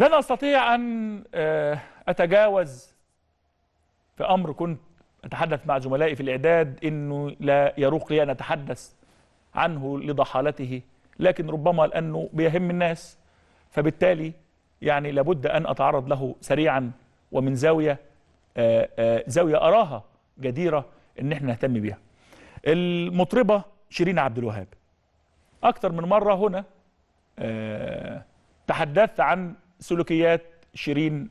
لن استطيع ان آه، اتجاوز في امر كنت اتحدث مع زملائي في الاعداد انه لا يروق لي ان اتحدث عنه لضحالته لكن ربما لانه بيهم الناس فبالتالي يعني لابد ان اتعرض له سريعا ومن زاويه آه، آه، زاويه اراها جديره ان احنا نهتم بيها. المطربه شيرين عبد الوهاب اكثر من مره هنا آه، تحدثت عن سلوكيات شيرين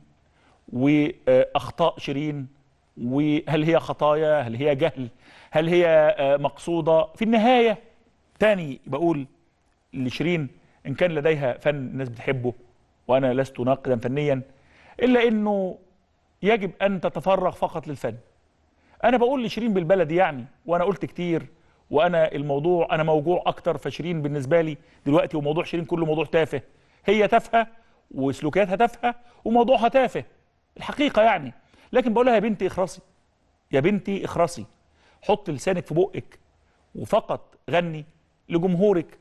واخطاء شيرين وهل هي خطايا هل هي جهل هل هي آه، مقصوده في النهايه تاني بقول لشيرين ان كان لديها فن الناس بتحبه وانا لست ناقدا فنيا الا انه يجب ان تتفرغ فقط للفن انا بقول لشيرين بالبلدي يعني وانا قلت كتير وانا الموضوع انا موجوع اكتر فشيرين بالنسبه لي دلوقتي وموضوع شيرين كله موضوع تافه هي تافهه وسلوكياتها تافهه وموضوعها تافه الحقيقه يعني لكن بقول لها يا بنتي اخرسي يا بنتي اخرسي حط لسانك في بقك وفقط غني لجمهورك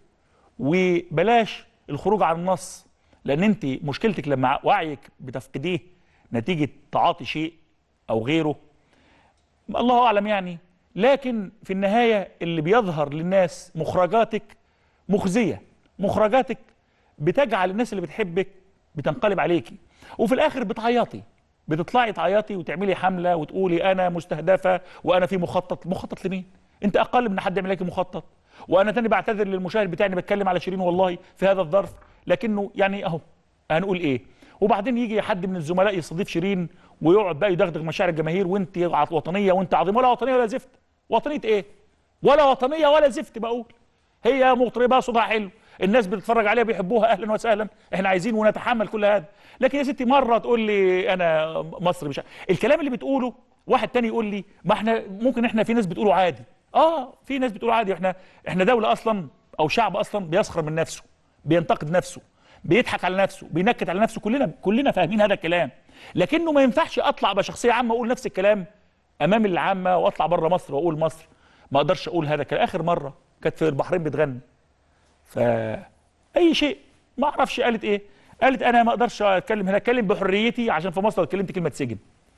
وبلاش الخروج عن النص لان انت مشكلتك لما وعيك بتفقديه نتيجه تعاطي شيء او غيره الله اعلم يعني لكن في النهايه اللي بيظهر للناس مخرجاتك مخزيه مخرجاتك بتجعل الناس اللي بتحبك بتنقلب عليكي وفي الاخر بتعيطي بتطلعي تعيطي وتعملي حمله وتقولي انا مستهدفه وانا في مخطط مخطط لمين انت اقل من حد يعمل لك مخطط وانا تاني بعتذر للمشاهد بتاعي إني بتكلم على شيرين والله في هذا الظرف لكنه يعني اهو هنقول ايه وبعدين يجي حد من الزملاء يستضيف شيرين ويقعد بقى يدغدغ مشاعر الجماهير وانت وطنيه وانت عظيمه ولا وطنيه ولا زفت وطنيه ايه ولا وطنيه ولا زفت بقول هي مطربه صوتها حلو الناس بتتفرج عليها بيحبوها اهلا وسهلا احنا عايزين ونتحمل كل هذا لكن يا ستي مره تقول لي انا مصر مش ع- الكلام اللي بتقوله واحد تاني يقول لي ما احنا ممكن احنا في ناس بتقوله عادي اه في ناس بتقوله عادي احنا احنا دوله اصلا او شعب اصلا بيسخر من نفسه بينتقد نفسه بيضحك على نفسه بينكت على نفسه كلنا كلنا فاهمين هذا الكلام لكنه ما ينفعش اطلع بشخصيه عامه اقول نفس الكلام امام العامه واطلع بره مصر واقول مصر ما اقدرش اقول هذا الكلام اخر مره كانت في البحرين بتغني ف اي شيء ما اعرفش قالت ايه قالت انا ما اقدرش اتكلم هنا اتكلم بحريتي عشان في مصر لو اتكلمت كلمه سجن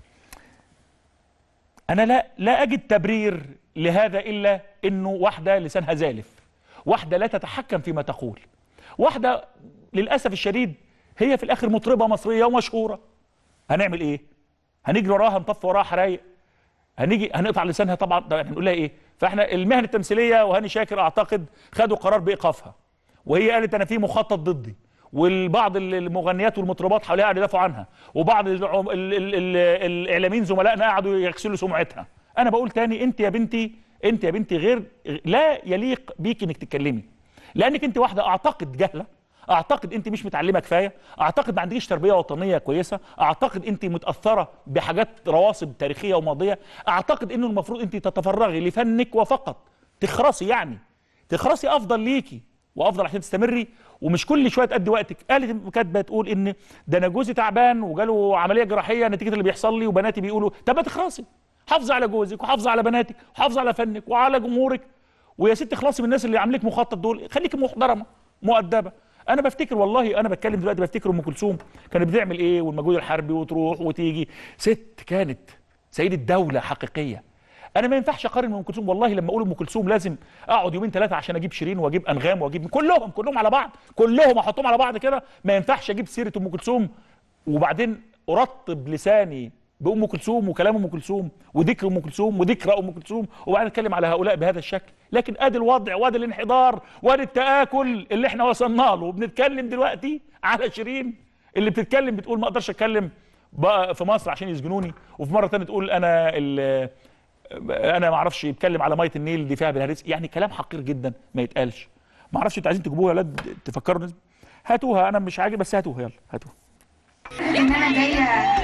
انا لا لا اجد تبرير لهذا الا انه واحده لسانها زالف واحده لا تتحكم فيما تقول واحده للاسف الشديد هي في الاخر مطربه مصريه ومشهوره هنعمل ايه هنجري وراها نطفي وراها حرايق هنيجي هنقطع لسانها طبعا طبعا هنقول لها ايه فاحنا المهن التمثيليه وهاني شاكر اعتقد خدوا قرار بايقافها وهي قالت انا في مخطط ضدي والبعض المغنيات والمطربات حواليها قعدوا يدافعوا عنها وبعض العم- ال- ال- ال- الاعلاميين زملائنا قعدوا يغسلوا سمعتها انا بقول تاني انت يا بنتي انت يا بنتي غير لا يليق بيك انك تتكلمي لانك انت واحده اعتقد جهله اعتقد انت مش متعلمه كفايه اعتقد ما عندكيش تربيه وطنيه كويسه اعتقد انت متاثره بحاجات رواسب تاريخيه وماضيه اعتقد انه المفروض انت تتفرغي لفنك وفقط تخرسي يعني تخرسي افضل ليكي وافضل عشان تستمري ومش كل شويه تأدي وقتك قالت كاتبه تقول ان ده انا جوزي تعبان وجاله عمليه جراحيه نتيجه اللي بيحصل لي وبناتي بيقولوا طب ما تخرسي حافظي على جوزك وحافظي على بناتك وحافظي على فنك وعلى جمهورك ويا ست اخلصي من الناس اللي عاملك مخطط دول خليكي محترمه مؤدبه انا بفتكر والله انا بتكلم دلوقتي بفتكر ام كلثوم كانت بتعمل ايه والمجهود الحربي وتروح وتيجي ست كانت سيده دوله حقيقيه انا ما ينفعش اقارن من ام كلثوم والله لما اقول ام كلثوم لازم اقعد يومين ثلاثه عشان اجيب شيرين واجيب انغام واجيب كلهم كلهم على بعض كلهم احطهم على بعض كده ما ينفعش اجيب سيره ام كلثوم وبعدين ارطب لساني بام كلثوم وكلام ام كلثوم وذكر ام كلثوم وذكرى ام كلثوم وبعدين اتكلم على هؤلاء بهذا الشكل لكن ادي الوضع وادي الانحدار وادي التاكل اللي احنا وصلنا له وبنتكلم دلوقتي على شيرين اللي بتتكلم بتقول ما اقدرش اتكلم بقى في مصر عشان يسجنوني وفي مره ثانيه تقول انا ال- انا ما اعرفش يتكلم على ميه النيل دي فيها بالهرس يعني كلام حقير جدا ما يتقالش ما اعرفش انتوا عايزين تجيبوها يا ولاد تفكروا الناس هاتوها انا مش عاجب بس هاتوها يلا هاتوها ان انا جايه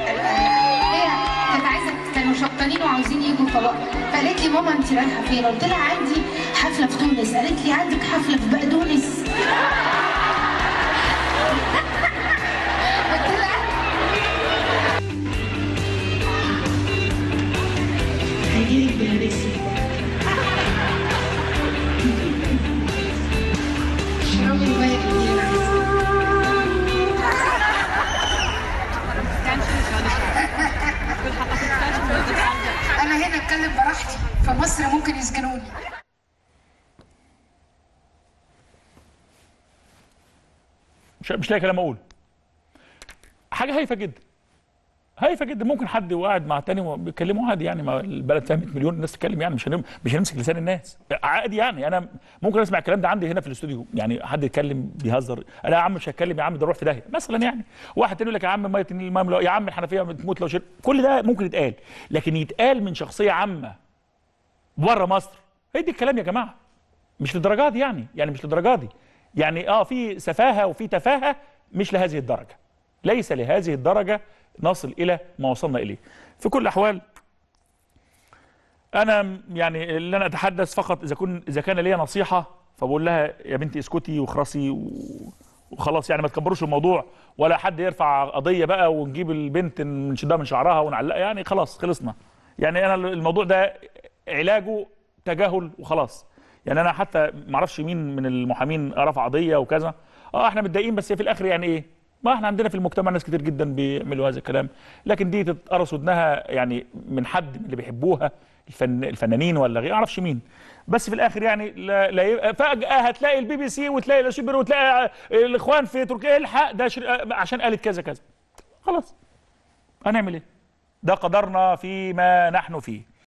هي كانت عايزه كانوا شبطانين وعاوزين يجوا طلاق فقالت لي ماما انت رايحه فين؟ قلت لها عندي حفله في تونس قالت لي عندك حفله في بقدونس قلت لها هجيلك بلبسي اشربي الميه كتير مش, مش لاقي كلام اقول حاجه هايفه جدا هايفه جدا ممكن حد وقاعد مع تاني وبيتكلموا عادي يعني ما البلد فيها 100 مليون الناس تتكلم يعني مش هنم مش هنمسك لسان الناس عادي يعني انا ممكن اسمع الكلام ده عندي هنا في الاستوديو يعني حد يتكلم بيهزر انا يا عم مش هتكلم يا عم ده روح في داهيه مثلا يعني واحد تاني يقول لك يا عم ميه النيل الميه لو- يا عم الحنفيه بتموت لو شرب كل ده ممكن يتقال لكن يتقال من شخصيه عامه بره مصر هي دي الكلام يا جماعه مش للدرجه دي يعني يعني مش للدرجه دي يعني اه في سفاهه وفي تفاهه مش لهذه الدرجه ليس لهذه الدرجه نصل الى ما وصلنا اليه في كل الاحوال انا م- يعني اللي انا اتحدث فقط اذا كن اذا كان لي نصيحه فبقول لها يا بنتي اسكتي واخرسي و- وخلاص يعني ما تكبروش الموضوع ولا حد يرفع قضيه بقى ونجيب البنت نشدها من شعرها ونعلقها يعني خلاص خلصنا يعني انا الموضوع ده علاجه تجاهل وخلاص يعني انا حتى ما اعرفش مين من المحامين رفع قضيه وكذا اه احنا متضايقين بس في الاخر يعني ايه ما احنا عندنا في المجتمع ناس كتير جدا بيعملوا هذا الكلام لكن دي تتقرص ودنها يعني من حد من اللي بيحبوها الفن الفنانين ولا غير اعرفش مين بس في الاخر يعني لا, لا يبقى فجاه هتلاقي البي بي سي وتلاقي الاشبر وتلاقي الاخوان في تركيا الحق ده شر... عشان قالت كذا كذا خلاص هنعمل ايه ده قدرنا فيما نحن فيه